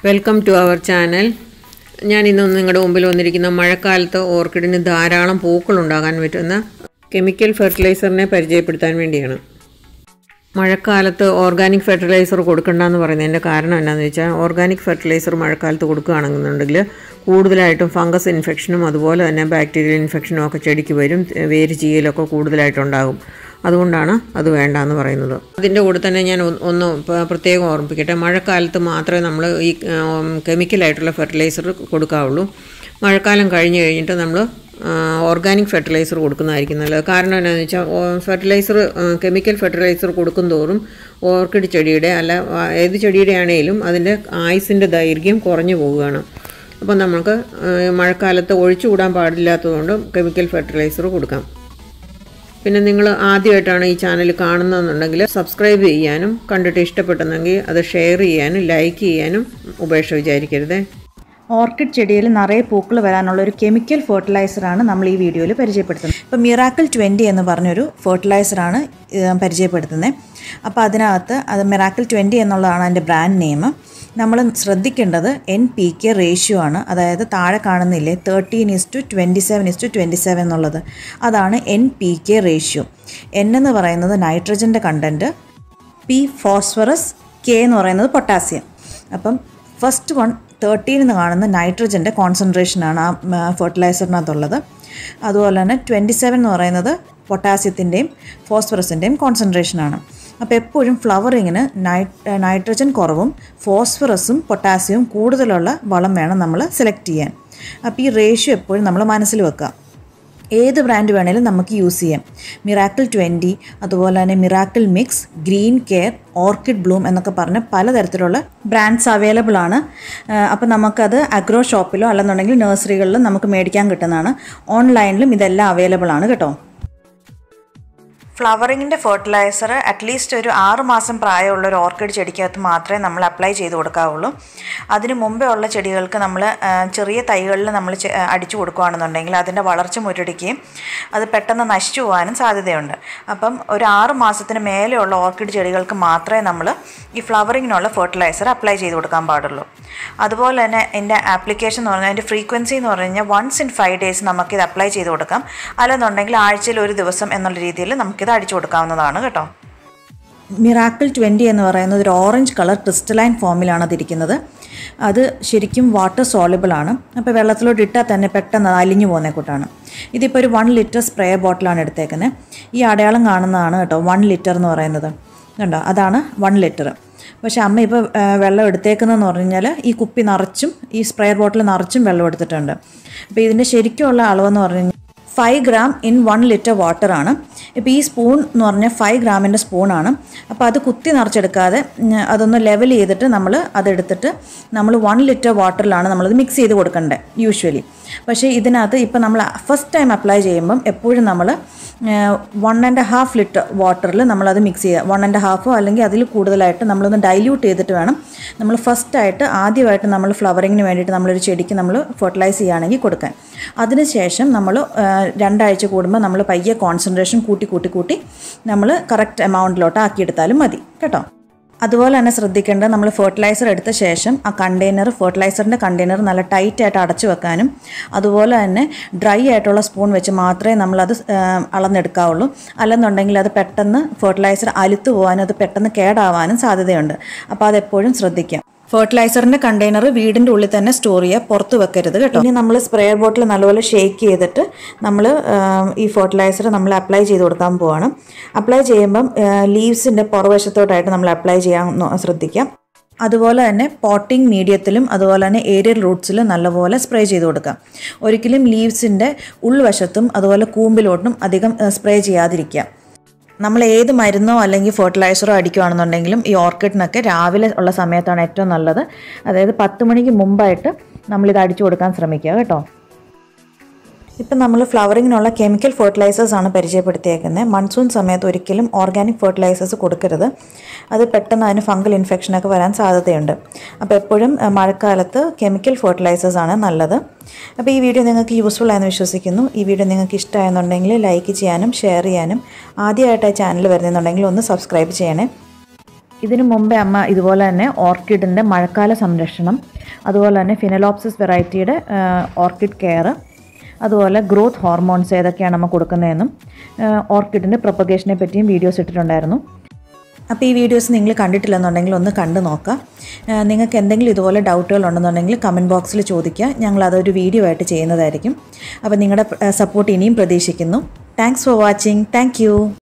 welcome to our channel ഞാൻ ഇന്ന് നിങ്ങളുടെ മുമ്പിൽ വന്നിരിക്കുന്ന മഴക്കാലത്ത് ഓർക്കിഡിന് ധാരാളം പൂക്കളുണ്ടാകാൻ പറ്റുന്ന കെമിക്കൽ ഫെർട്ടിലൈസറിനെ പരിചയപ്പെടുത്താൻ വേണ്ടിയാണ് മഴക്കാലത്ത് ഓർഗാനിക് ഫെർട്ടിലൈസർ കൊടുക്കണ്ടെന്ന് പറയുന്നതിൻ്റെ കാരണം എന്നാന്ന് വെച്ചാൽ ഓർഗാനിക് ഫെർട്ടിലൈസർ മഴക്കാലത്ത് കൊടുക്കുകയാണെന്നുണ്ടെങ്കിൽ കൂടുതലായിട്ടും ഫംഗസ് ഇൻഫെക്ഷനും അതുപോലെ തന്നെ ബാക്ടീരിയൽ ഇൻഫെക്ഷനും ഒക്കെ ചെടിക്ക് വരും വേര് ചീയലൊക്കെ കൂടുതലായിട്ടുണ്ടാകും അതുകൊണ്ടാണ് അത് വേണ്ട എന്ന് പറയുന്നത് അതിൻ്റെ കൂടെ തന്നെ ഞാൻ ഒന്ന് ഒന്ന് പ- പ്രത്യേകം ഓർമ്മിപ്പിക്കട്ടെ മഴക്കാലത്ത് മാത്രമേ നമ്മൾ ഈ ഉം, കെമിക്കലായിട്ടുള്ള ഫെർട്ടിലൈസർ കൊടുക്കാവുള്ളൂ മഴക്കാലം കഴിഞ്ഞ് കഴിഞ്ഞിട്ട് നമ്മൾ ഓർഗാനിക് ഫെർട്ടിലൈസർ കൊടുക്കുന്നതായിരിക്കും നല്ലത് കാരണം എന്താണെന്ന് വെച്ചാൽ ഫെർട്ടിലൈസർ കെമിക്കൽ ഫെർട്ടിലൈസർ കൊടുക്കും തോറും ഓർക്കിഡ് ചെടിയുടെ അല്ല ആ, ഏത് ചെടിയുടെ ആണെങ്കിലും അതിൻ്റെ ആയുസിൻ്റെ ദൈർഘ്യം കുറഞ്ഞു പോവുകയാണ് അപ്പം നമുക്ക് ആ, മഴക്കാലത്ത് ഒഴിച്ചുകൂടാൻ പാടില്ലാത്തതുകൊണ്ട് കെമിക്കൽ ഫെർട്ടിലൈസർ കൊടുക്കാം പിന്നെ നിങ്ങൾ ആദ്യമായിട്ടാണ് ഈ ചാനൽ കാണുന്നതെന്നുണ്ടെങ്കിൽ സബ്സ്ക്രൈബ് ചെയ്യാനും കണ്ടിട്ട് ഇഷ്ടപ്പെട്ടെന്നെങ്കിൽ അത് ഷെയർ ചെയ്യാനും ലൈക്ക് ചെയ്യാനും ഉപേക്ഷ വിചാരിക്കരുതേ ഓർക്കിഡ് ചെടിയിൽ നിറയെ പൂക്കൾ വരാനുള്ള ഒരു കെമിക്കൽ ഫെർട്ടിലൈസറാണ് നമ്മൾ ഈ വീഡിയോയിൽ പരിചയപ്പെടുത്തുന്നത് ഇപ്പോൾ മിറാക്കിൾ ട്വൻറ്റി എന്ന് പറഞ്ഞൊരു ഫെർട്ടിലൈസറാണ് ഇത് പരിചയപ്പെടുത്തുന്നത് അപ്പോൾ അതിനകത്ത് അത് മിറാക്കിൾ ട്വൻറ്റി എന്നുള്ളതാണ് അതിൻ്റെ ബ്രാൻഡ് നെയിം നമ്മൾ ശ്രദ്ധിക്കേണ്ടത് എൻ പി കെ റേഷ്യോ ആണ് അതായത് താഴെ കാണുന്നില്ലേ thirteen is to twenty seven is to twenty seven എന്നുള്ളത് അതാണ് N P K ratio N എന്ന് പറയുന്നത് നൈട്രജൻ്റെ കണ്ടൻറ്റ് പി ഫോസ്ഫറസ് കെ എന്ന് പറയുന്നത് പൊട്ടാസ്യം അപ്പം ഫസ്റ്റ് വൺ തേർട്ടീൻ എന്ന് കാണുന്ന നൈട്രജൻ്റെ കോൺസെൻട്രേഷനാണ് ആ ഫെർട്ടിലൈസറിനകത്തുള്ളത് അതുപോലെ തന്നെ ട്വൻറ്റി സെവൻ എന്ന് പറയുന്നത് പൊട്ടാസ്യത്തിൻ്റെയും ഫോസ്ഫറസിൻ്റെയും കോൺസെൻട്രേഷനാണ് അപ്പോൾ എപ്പോഴും ഫ്ലവറിങ്ങിന് നൈ നൈട്രജൻ കുറവും ഫോസ്ഫറസും പൊട്ടാസ്യവും കൂടുതലുള്ള വളം വേണം നമ്മൾ സെലക്ട് ചെയ്യാൻ അപ്പോൾ ഈ റേഷ്യോ എപ്പോഴും നമ്മൾ മനസ്സിൽ വെക്കുക ഏത് ബ്രാൻഡ് വേണേലും നമുക്ക് യൂസ് ചെയ്യാം മിറാക്കിൾ ട്വൻറ്റി അതുപോലെ തന്നെ miracle mix green care orchid bloom എന്നൊക്കെ പറഞ്ഞ് പലതരത്തിലുള്ള ബ്രാൻഡ്സ് അവൈലബിൾ ആണ് അപ്പോൾ നമുക്കത് അഗ്രോ ഷോപ്പിലോ അല്ലെന്നുണ്ടെങ്കിൽ നഴ്സറികളിലും നമുക്ക് മേടിക്കാൻ കിട്ടുന്നതാണ് ഓൺലൈനിലും ഇതെല്ലാം അവൈലബിൾ ആണ് കേട്ടോ ഫ്ലവറിങ്ങിൻ്റെ ഫെർട്ടിലൈസർ അറ്റ്ലീസ്റ്റ് ഒരു ആറ് മാസം പ്രായമുള്ള ഒരു ഓർക്കിഡ് ചെടിക്കകത്ത് മാത്രമേ നമ്മൾ അപ്ലൈ ചെയ്ത് കൊടുക്കാവുള്ളൂ അതിന് മുമ്പേ ഉള്ള ചെടികൾക്ക് നമ്മൾ ആ, ചെറിയ തൈകളിൽ നമ്മൾ ചെ- ആ, അടിച്ചു കൊടുക്കുകയാണെന്നുണ്ടെങ്കിൽ അതിൻ്റെ വളർച്ച മുരടിക്കുകയും അത് പെട്ടെന്ന് നശിച്ചു പോകാനും സാധ്യതയുണ്ട് അപ്പം ഒരു ആറ് മാസത്തിന് മേലെയുള്ള ഓർക്കിഡ് ചെടികൾക്ക് മാത്രമേ നമ്മൾ ഈ ഫ്ലവറിങ്ങിനുള്ള ഫെർട്ടിലൈസർ അപ്ലൈ ചെയ്ത് കൊടുക്കാൻ പാടുള്ളൂ അതുപോലെ തന്നെ എൻ്റെ ആപ്ലിക്കേഷൻ എന്ന് പറഞ്ഞാൽ അതിൻ്റെ ഫ്രീക്വൻസി എന്ന് പറഞ്ഞു കഴിഞ്ഞാൽ വൺസ് ഇൻ ഫൈവ് ഡേയ്സ് നമുക്കിത് അപ്ലൈ ചെയ്ത് കൊടുക്കാം അല്ലെന്നുണ്ടെങ്കിൽ ആഴ്ചയിൽ ഒരു ദിവസം എന്നുള്ള രീതിയിൽ നമുക്കിത് അടിച്ചു കൊടുക്കാവുന്നതാണ് കേട്ടോ മിറാക്കിൾ ട്വൻറ്റി എന്ന് പറയുന്നത് ഒരു ഓറഞ്ച് കളർ ക്രിസ്റ്റലൈൻ ഫോമിലാണ് അതിരിക്കുന്നത് അത് ശരിക്കും വാട്ടർ സോളിബിൾ ആണ് അപ്പോൾ വെള്ളത്തിലോട്ട് ഇട്ടാൽ തന്നെ പെട്ടെന്ന് അത് അലിഞ്ഞു പോകുന്ന കൂട്ടാണ് ഇതിപ്പോൾ ഒരു വൺ ലിറ്റർ സ്പ്രേ ബോട്ടിലാണ് എടുത്തേക്കുന്നത് ഈ അടയാളം കാണുന്നതാണ് കേട്ടോ വൺ ലിറ്റർ എന്ന് പറയുന്നത് കണ്ടോ അതാണ് വൺ ലിറ്റർ പക്ഷേ അമ്മ ഇപ്പോൾ വെള്ളം എടുത്തേക്കുന്നതെന്ന് പറഞ്ഞു കഴിഞ്ഞാൽ ഈ കുപ്പി നിറച്ചും ഈ സ്പ്രേ ബോട്ടിൽ നിറച്ചും വെള്ളം എടുത്തിട്ടുണ്ട് അപ്പോൾ ഇതിൻ്റെ ശരിക്കുള്ള അളവെന്ന് പറഞ്ഞു കഴിഞ്ഞാൽ five gram in one litre വാട്ടറാണ് ഇപ്പോൾ ഈ സ്പൂൺ എന്ന് പറഞ്ഞാൽ ഫൈവ് ഗ്രാമിൻ്റെ സ്പൂണാണ് അപ്പോൾ അത് കുത്തി നിറച്ചെടുക്കാതെ ഉം, അതൊന്ന് ലെവൽ ചെയ്തിട്ട് നമ്മൾ അതെടുത്തിട്ട് നമ്മൾ വൺ ലിറ്റർ വാട്ടറിലാണ് നമ്മളത് മിക്സ് ചെയ്ത് കൊടുക്കേണ്ടത് യൂഷ്വലി പക്ഷേ ഇതിനകത്ത് ഇപ്പോൾ നമ്മൾ ഫസ്റ്റ് ടൈം അപ്ലൈ ചെയ്യുമ്പം എപ്പോഴും നമ്മൾ വൺ ആൻഡ് ഹാഫ് ലിറ്റർ വാട്ടറിൽ നമ്മളത് മിക്സ് ചെയ്യുക വൺ ആൻഡ് ഹാഫോ അല്ലെങ്കിൽ അതിൽ കൂടുതലായിട്ട് നമ്മളൊന്ന് ഡൈല്യൂട്ട് ചെയ്തിട്ട് വേണം നമ്മൾ ഫസ്റ്റായിട്ട് ആദ്യമായിട്ട് നമ്മൾ ഫ്ലവറിങ്ങിന് വേണ്ടിയിട്ട് നമ്മളൊരു ചെടിക്ക് നമ്മൾ ഫെർട്ടിലൈസ് ചെയ്യുകയാണെങ്കിൽ കൊടുക്കാൻ അതിനുശേഷം നമ്മൾ രണ്ടാഴ്ച കൂടുമ്പോൾ നമ്മൾ പയ്യെ കോൺസെൻട്രേഷൻ കൂട്ടി കൂട്ടി കൂട്ടി നമ്മൾ കറക്റ്റ് എമൗണ്ടിലോട്ട് ആക്കിയെടുത്താലും മതി കേട്ടോ അതുപോലെ തന്നെ ശ്രദ്ധിക്കേണ്ടത് നമ്മൾ ഫെർട്ടിലൈസർ എടുത്ത ശേഷം ആ കണ്ടെയ്നർ ഫെർട്ടിലൈസറിൻ്റെ കണ്ടെയ്നർ നല്ല ടൈറ്റായിട്ട് അടച്ചു വെക്കാനും അതുപോലെ തന്നെ ഡ്രൈ ആയിട്ടുള്ള സ്പൂൺ വെച്ച് മാത്രമേ നമ്മളത് ആ, അളന്നെടുക്കാവുള്ളൂ അല്ലെന്നുണ്ടെങ്കിൽ അത് പെട്ടെന്ന് ഫെർട്ടിലൈസർ അലുത്തു പോകാനും അത് പെട്ടെന്ന് കേടാവാനും സാധ്യതയുണ്ട് അപ്പോൾ അതെപ്പോഴും ശ്രദ്ധിക്കാം ഫെർട്ടിലൈസറിൻ്റെ കണ്ടെയ്നർ വീടിൻ്റെ ഉള്ളിൽ തന്നെ സ്റ്റോർ ചെയ്യുക പുറത്ത് വെക്കരുത് കേട്ടോ ഇനി നമ്മൾ സ്പ്രേ ബോട്ടിൽ നല്ലപോലെ ഷേക്ക് ചെയ്തിട്ട് നമ്മൾ ഈ ഫെർട്ടിലൈസർ നമ്മൾ അപ്ലൈ ചെയ്ത് കൊടുക്കാൻ പോവാണ് അപ്ലൈ ചെയ്യുമ്പം ലീവ്സിൻ്റെ പുറവശത്തോട്ടായിട്ട് നമ്മൾ അപ്ലൈ ചെയ്യാൻ നോ- ശ്രദ്ധിക്കാം അതുപോലെ തന്നെ പോട്ടിംഗ് മീഡിയത്തിലും അതുപോലെ തന്നെ ഏരിയൽ റൂട്ട്സിലും നല്ലപോലെ സ്പ്രേ ചെയ്ത് കൊടുക്കാം ഒരിക്കലും ലീവ്സിൻ്റെ ഉൾവശത്തും അതുപോലെ കൂമ്പിലോട്ടും അധികം സ്പ്രേ ചെയ്യാതിരിക്കുക നമ്മൾ ഏത് മരുന്നോ അല്ലെങ്കിൽ ഫെർട്ടിലൈസറോ അടിക്കുകയാണെന്നുണ്ടെങ്കിലും ഈ ഓർക്കിഡിനൊക്കെ രാവിലെ ഉള്ള സമയത്താണ് ഏറ്റവും നല്ലത് അതായത് പത്ത് മണിക്ക് മുമ്പായിട്ട് നമ്മളിത് അടിച്ചു കൊടുക്കാൻ ശ്രമിക്കുക കേട്ടോ ഇപ്പം നമ്മൾ ഫ്ലവറിങ്ങിനുള്ള കെമിക്കൽ ഫെർട്ടിലൈസേഴ്സ് ആണ് പരിചയപ്പെടുത്തിയേക്കുന്നത് മൺസൂൺ സമയത്ത് ഒരിക്കലും ഓർഗാനിക് ഫെർട്ടിലൈസേഴ്സ് കൊടുക്കരുത് അത് പെട്ടെന്ന് അതിന് ഫംഗൽ ഇൻഫെക്ഷനൊക്കെ വരാൻ സാധ്യതയുണ്ട് അപ്പോൾ എപ്പോഴും അഹ്, മഴക്കാലത്ത് കെമിക്കൽ ഫെർട്ടിലൈസേഴ്സ് ആണ് നല്ലത് അപ്പോൾ ഈ വീഡിയോ നിങ്ങൾക്ക് യൂസ്ഫുൾ ആയെന്ന് വിശ്വസിക്കുന്നു ഈ വീഡിയോ നിങ്ങൾക്ക് ഇഷ്ടമായെന്നുണ്ടെങ്കിൽ ലൈക്ക് ചെയ്യാനും ഷെയർ ചെയ്യാനും ആദ്യമായിട്ട് ചാനൽ വരുന്നുണ്ടെങ്കിൽ ഒന്ന് സബ്സ്ക്രൈബ് ചെയ്യണേ ഇതിനു മുമ്പേ അമ്മ ഇതുപോലെ തന്നെ ഓർക്കിഡിൻ്റെ മഴക്കാല സംരക്ഷണം അതുപോലെ തന്നെ ഫിനലോപ്സിസ് വെറൈറ്റിയുടെ ഓർക്കിഡ് കെയർ അതുപോലെ ഗ്രോത്ത് ഹോർമോൺസ് ഏതൊക്കെയാണ് അമ്മ കൊടുക്കുന്നതെന്നും ഓർക്കിഡിൻ്റെ പ്രൊപ്പഗേഷനെ പറ്റിയും വീഡിയോസ് ഇട്ടിട്ടുണ്ടായിരുന്നു അപ്പോൾ ഈ വീഡിയോസ് നിങ്ങൾ കണ്ടിട്ടില്ലെന്നുണ്ടെങ്കിൽ ഒന്ന് കണ്ടു നോക്കാം ഏഹ് നിങ്ങൾക്ക് എന്തെങ്കിലും ഇതുപോലെ ഡൗട്ടുകൾ ഉണ്ടെന്നുണ്ടെങ്കിൽ കമൻറ്റ് ബോക്സിൽ ചോദിക്കുക ഞങ്ങൾ അതൊരു വീഡിയോ ആയിട്ട് ചെയ്യുന്നതായിരിക്കും അപ്പോൾ നിങ്ങളുടെ സപ്പോർട്ട് ഇനിയും പ്രതീക്ഷിക്കുന്നു താങ്ക്സ് ഫോർ വാച്ചിങ് താങ്ക്